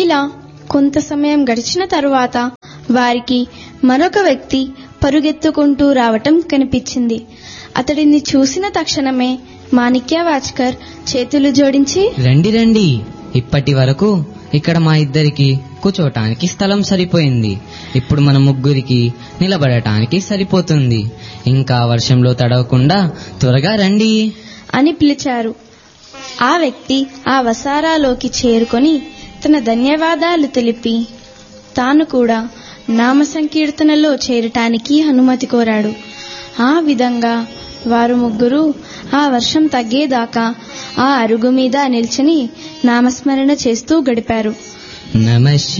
ఇలా కొంత సమయం గడిచిన తరువాత వారికి మరొక వ్యక్తి పరుగెత్తుకుంటూ రావటం కనిపించింది అతడిని చూసిన తక్షణమే మాణిక్యవాచ్కర్ చేతులు జోడించి రండి రండి ఇప్పటి వరకు ఇక్కడ మా ఇద్దరికి కూర్చోటానికి స్థలం సరిపోయింది ఇప్పుడు మన ముగ్గురికి నిలబడటానికి సరిపోతుంది ఇంకా వర్షంలో తడవకుండా త్వరగా రండి అని పిలిచారు ఆ వ్యక్తి ఆ వసారాలోకి చేరుకొని తన ధన్యవాదాలు తెలిపి తాను కూడా నామ సంకీర్తనలో చేరటానికి అనుమతి కోరాడు ఆ విధంగా వారు ముగ్గురు ఆ వర్షం తగ్గేదాకా ఆ అరుగు మీద నిల్చుని నామస్మరణ చేస్తూ గడిపారు నమ